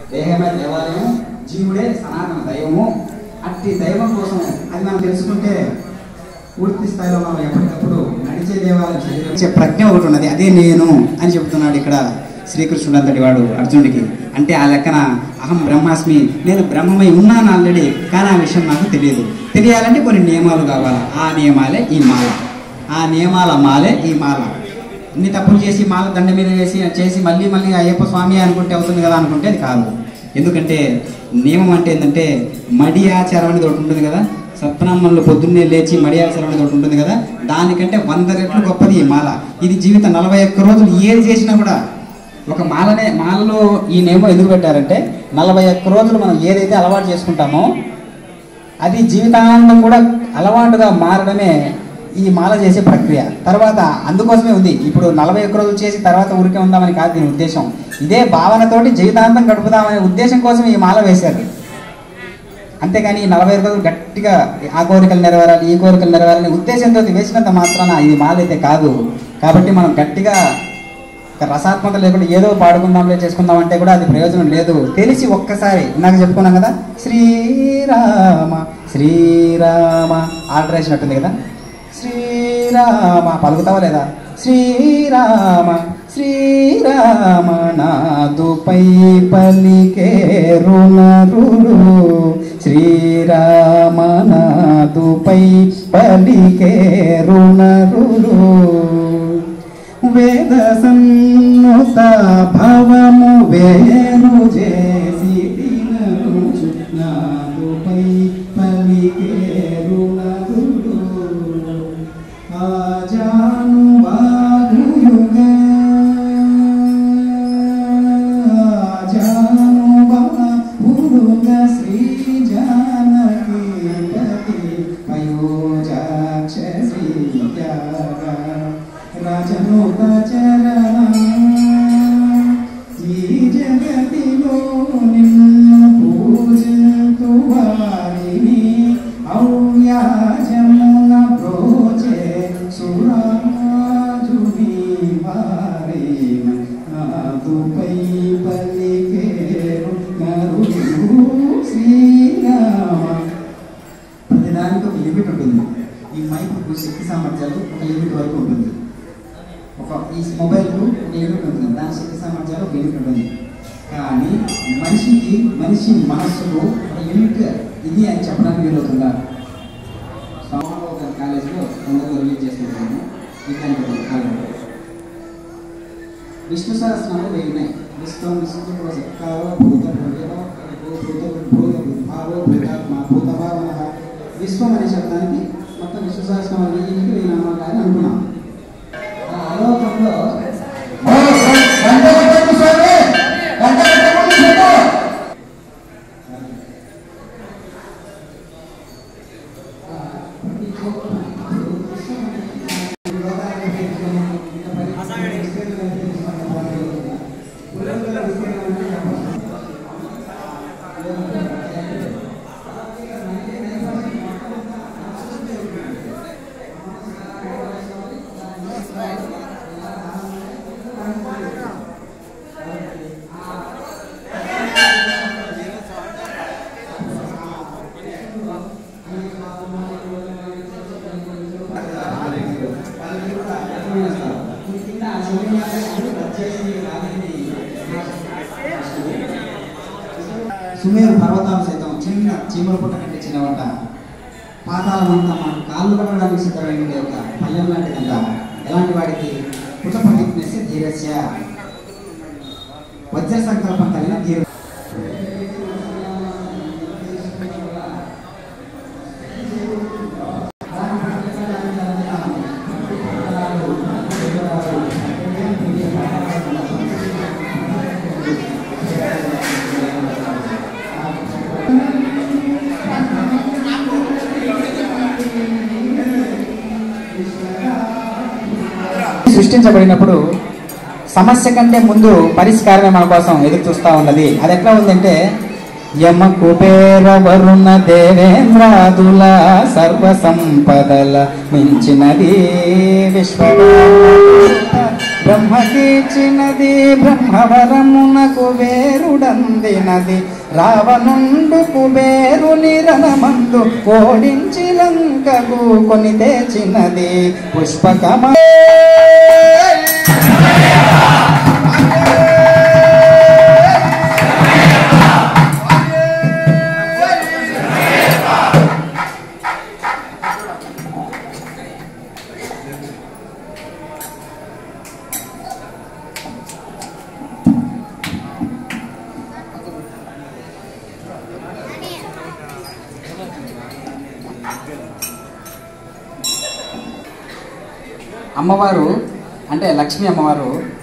దేహమే దేవాలయం జీవుడే సనాతన దైవము అట్టి దైవం కోసం అది మనం తెలుసుకుంటే పూర్తి స్థాయిలో మనం ఎప్పటికప్పుడు నడిచే దేవాలయం శరీరం ప్రజ్ఞ ఒకటి ఉన్నది అదే నేను అని చెబుతున్నాడు ఇక్కడ శ్రీకృష్ణుడు అంతటి వాడు అర్జునుడికి అంటే ఆ లెక్కన అహం బ్రహ్మాస్మి నేను బ్రహ్మమై ఉన్నాను ఆల్రెడీ కానీ ఆ విషయం నాకు తెలియదు తెలియాలంటే కొన్ని నియమాలు కావాలి ఆ నియమాలే ఈ మాల ఆ నియమాల మాలే ఈ మాల ఇన్ని తప్పులు చేసి మాల దండ మీద వేసి చేసి మళ్ళీ మళ్ళీ అయ్యప్ప స్వామి అనుకుంటే అవుతుంది కదా అనుకుంటే అది కాదు ఎందుకంటే నియమం అంటే ఏంటంటే మడి ఆచారం అనేది ఒకటి ఉంటుంది కదా సత్నామంలో పొద్దున్నే లేచి మడి ఆచారం అనేది ఒకటి ఉంటుంది కదా దానికంటే వంద రెట్లు గొప్పది ఈ మాల ఇది జీవితం నలభై ఒక్క రోజులు ఏది చేసినా కూడా ఒక మాలనే మాలలో ఈ నియమం ఎందుకు పెట్టారంటే నలభై ఒక్క రోజులు మనం ఏదైతే అలవాటు చేసుకుంటామో అది జీవితాంతం కూడా అలవాటుగా మారడమే ఈ మాల చేసే ప్రక్రియ తర్వాత అందుకోసమే ఉంది ఇప్పుడు నలభై ఒక్క రోజులు చేసి తర్వాత ఊరికే ఉందామని కాదు దీని ఉద్దేశం ఇదే భావనతోటి జీవితాంతం గడుపుదామనే ఉద్దేశం కోసం ఈ మాల వేశారు అంతేగాని ఈ నలభై రోజులు గట్టిగా ఆ కోరికలు నెరవేరాలి ఈ కోరికలు నెరవేరాలని ఉద్దేశంతో వేసినంత మాత్రాన ఇది మాల అయితే కాదు కాబట్టి మనం గట్టిగా ఒక రసాత్మక లేకుండా ఏదో పాడుకుందాంలే చేసుకుందాం అంటే కూడా అది ప్రయోజనం లేదు తెలిసి ఒక్కసారి ఇందాక చెప్పుకున్నాం కదా శ్రీరామ శ్రీరామ ఆర్డర్ వేసినట్టుంది కదా శ్రీరామ పలుకుతావా లేదా శ్రీరామ శ్రీరామ నాదుపై పలికే రుణరులు శ్రీరామ నాదుపై పలికే రుణరులు వేద సన్నుత భవము వేరు చేసి తినరు నాదుపై పలికే రుణరులు ఆజాను బాగుయుగా ఆజాను బాగుయుగా శ్రీ జానకి పతి పయోజాక్ష శ్రీ త్యాగ రాజను చరణ ఈ జగతిలో నిన్ను పూజింతు వారిని ఔయాజమున ప్రోచే సురాజుని వారిన నాదుపై పలికేరు నరుడు శ్రీరామ ప్రతిదానికి ఒక లిమిట్ ఉంటుంది ఈ మైక్ శక్తి సామర్థ్యాలు ఒక లిమిట్ వరకు ఉంటుంది ఒక ఈ మొబైల్కు ఒక లిమిట్ ఉంటుంది దాని శక్తి సామర్థ్యాలు ఒక లిమిట్ ఉంటుంది కానీ మనిషికి మనిషి మనస్సుకు ఒక లిమిట్ ఇది అని చెప్పడానికి వీలవుతుందా సమాలో గారి కాలేజీలో తొందరగా రిలీజ్ చేస్తున్నాను విజ్ఞాన కాలేజీలో విష్ణు సహస్రాలు వెయ్యి ఉన్నాయి విశ్వం విష్ణు సత్కారో భూత భవ్యో భూత భూత భావో భూతాత్మ భూత భావన విశ్వం అనే శబ్దానికి మొత్తం విశ్వ సహస్రం వెయ్యికి వెయ్యి నామాలు అని అనుకున్నాం ఆ ఆలోకంలో సుమేరు పర్వతాలు సైతం చిన్న చీమల పుట్ట కంటే చిన్నవంట పాతాళం అంతా మనకు కాళ్ళు పడడానికి సిద్ధమైన యొక్క పల్లెం లాంటిదంట ఎలాంటి వాడికి పుటపటిజ్ఞస్య ధీరస్య వజ్ర సంకల్పం కలిగిన ధీర సృష్టించబడినప్పుడు సమస్య కంటే ముందు పరిష్కారమే మన కోసం ఎదురు చూస్తూ ఉన్నది అది ఎట్లా ఉందంటే యమ కుబేర వరుణ దేవేంద్రాదుల సర్వ సంపదల మించినది విశ్వ బ్రహ్మకీర్చినది బ్రహ్మవరమునకు వేరుడందినది రావణుండు కుబేరుని రణమందు ఓడించి లంకకు కొని తెచ్చినది పుష్పకమ అమ్మవారు అంటే లక్ష్మీ అమ్మవారు